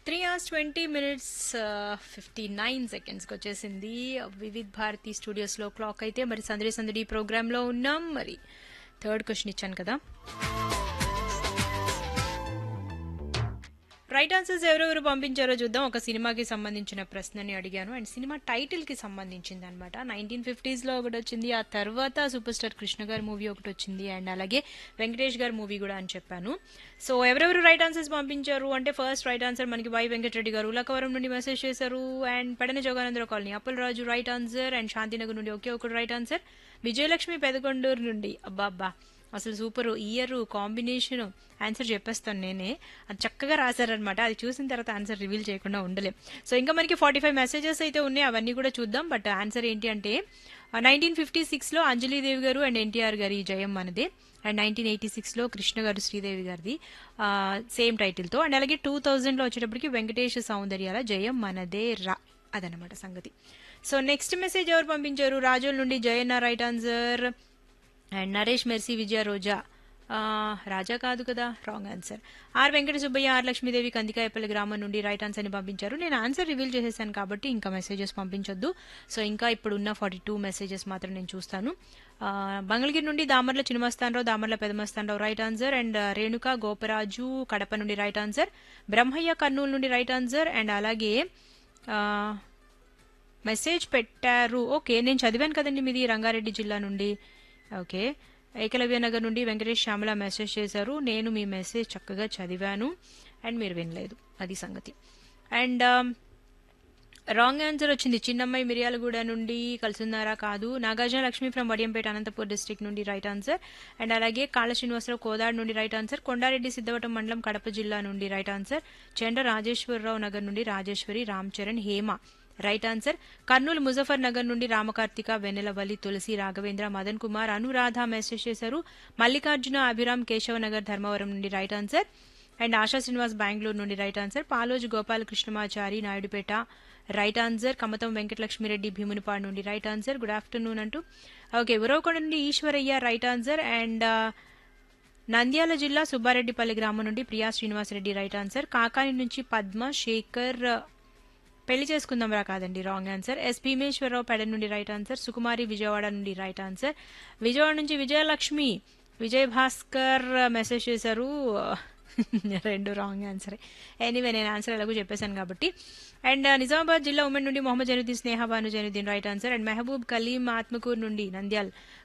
three hours twenty minutes fifty nine సెకండ్స్కి వచ్చేసింది Vividh Bharati స్టూడియోస్లో clock అయితే మరి సందడి సందడి ప్రోగ్రాంలో ఉన్నాం మరి థర్డ్ క్వశ్చన్ ఇచ్చాను కదా రైట్ ఆన్సర్స్ ఎవరెవరు పంపించారో చూద్దాం ఒక సినిమాకి సంబంధించిన ప్రశ్నని అడిగాను అండ్ సినిమా టైటిల్ కి సంబంధించింది అనమాట నైన్టీన్ ఫిఫ్టీస్ లో ఒకటి వచ్చింది ఆ తర్వాత సూపర్ స్టార్ కృష్ణ గారి మూవీ ఒకటి వచ్చింది అండ్ అలాగే వెంకటేష్ గారి మూవీ కూడా అని చెప్పాను సో ఎవరెవరు రైట్ ఆన్సర్స్ పంపించారు అంటే ఫస్ట్ రైట్ ఆన్సర్ మనకి వై వెంకటరెడ్డి గారు లక్కవరం నుండి మెసేజ్ చేశారు and Pedana Joganandarao colony Appalaraju right answer and Shantinagar నుండి ఒకే ఒకటి రైట్ ఆన్సర్ విజయలక్ష్మి పెదకొండూరు నుండి అబ్బా అబ్బా అసలు సూపర్ ఇయర్ కాంబినేషన్ ఆన్సర్ చెప్పేస్తాను నేనే అది చక్కగా రాశారనమాట అది చూసిన తర్వాత ఆన్సర్ రివీల్ చేయకుండా ఉండలేం సో ఇంకా మనకి ఫార్టీ ఫైవ్ మెసేజెస్ అయితే ఉన్నాయి అవన్నీ కూడా చూద్దాం బట్ ఆన్సర్ ఏంటి అంటే నైన్టీన్ ఫిఫ్టీ సిక్స్లో అంజలీదేవి గారు అండ్ ఎన్టీఆర్ గారి జయం మనదే అండ్ నైన్టీన్ ఎయిటీ సిక్స్లో కృష్ణ గారు శ్రీదేవి గారిది సేమ్ టైటిల్తో అండ్ అలాగే టూ థౌజండ్లో వచ్చేటప్పటికి వెంకటేష్ సౌందర్యాల జయం మనదే రా అదనమాట సంగతి సో నెక్స్ట్ మెసేజ్ ఎవరు పంపించారు రాజోల్ నుండి Jayanna right answer and Naresh Mercy Vijaya Roja Raja కాదు కదా wrong answer R Venkata Subbaiah R Lakshmidevi Kandikayapalli గ్రామం నుండి రైట్ ఆన్సర్ ని పంపించారు నేను ఆన్సర్ రివీల్ చేసేసాను కాబట్టి ఇంకా మెసేజెస్ పంపించొద్దు సో ఇంకా ఇప్పుడు ఉన్న ఫార్టీ టూ మెసేజెస్ మాత్రం నేను చూస్తాను మంగళగిరి నుండి Damarla Chinamastanarao Damarla Pedamastanarao right answer and Renuka Gopraju Kadapa నుండి రైట్ ఆన్సర్ బ్రహ్మయ్య కర్నూలు నుండి రైట్ ఆన్సర్ అండ్ అలాగే మెసేజ్ పెట్టారు ఓకే నేను చదివాను కదండి మీది రంగారెడ్డి జిల్లా నుండి ఓకే ఏకలవ్య నగర్ నుండి వెంకటేష్ శ్యామల మెసేజ్ చేశారు నేను మీ మెసేజ్ చక్కగా చదివాను అండ్ మీరు వినలేదు అది సంగతి అండ్ రాంగ్ ఆన్సర్ వచ్చింది చిన్నమ్మాయి మిర్యాలగూడ నుండి కలుసున్నారా కాదు నాగార్జున లక్ష్మి ఫ్రమ్ వడియంపేట అనంతపూర్ డిస్ట్రిక్ట్ నుండి రైట్ ఆన్సర్ అండ్ అలాగే కాళ శ్రీనివాసరావు కోదాడ్ నుండి రైట్ ఆన్సర్ కొండారెడ్డి సిద్ధవటం మండలం కడప జిల్లా నుండి రైట్ ఆన్సర్ చెండ రాజేశ్వరరావు నగర్ నుండి రాజేశ్వరి రామ్ చరణ్ హేమ రైట్ ఆన్సర్ కర్నూలు ముజఫర్ నగర్ నుండి రామకార్తిక వెన్నెలవల్లి తులసి రాఘవేంద్ర మదన్ కుమార్ అనురాధ మెసేజ్ చేశారు మల్లికార్జున అభిరామ్ కేశవ నగర్ ధర్మవరం నుండి right answer and Asha Srinivas Bengaluru నుండి right answer Paloju Gopalakrishnamachari Naidupeta right answer Kamatham Venkatalakshmireddy Bhimunipadu నుండి రైట్ ఆన్సర్ గుడ్ ఆఫ్టర్నూన్ అంటూ ఓకే ఉరవకొండ నుండి Eshwaraiah right answer and Nandyal జిల్లా సుబ్బారెడ్డిపల్లి గ్రామం నుండి ప్రియా శ్రీనివాసరెడ్డి రైట్ ఆన్సర్ కాకాని నుంచి పద్మ శేఖర్ పెళ్లి చేసుకుందాం రా కాదండి రాంగ్ ఆన్సర్ ఎస్ భీమేశ్వరరావు పెడ నుండి రైట్ ఆన్సర్ సుకుమారి విజయవాడ నుండి రైట్ ఆన్సర్ విజయవాడ నుంచి విజయలక్ష్మి విజయ్ భాస్కర్ మెసేజ్ చేశారు రెండు రాంగ్ ఆన్సర్ ఎనీవే నేను ఆన్సర్ ఎలాగో చెప్పేశాను కాబట్టి అండ్ నిజామాబాద్ జిల్లా ఉమెన్ నుండి Mohammed Januddin Sneha Bhanu Januddin right answer and Mehboob Kaleem Atmakur నుండి నంద్యాల్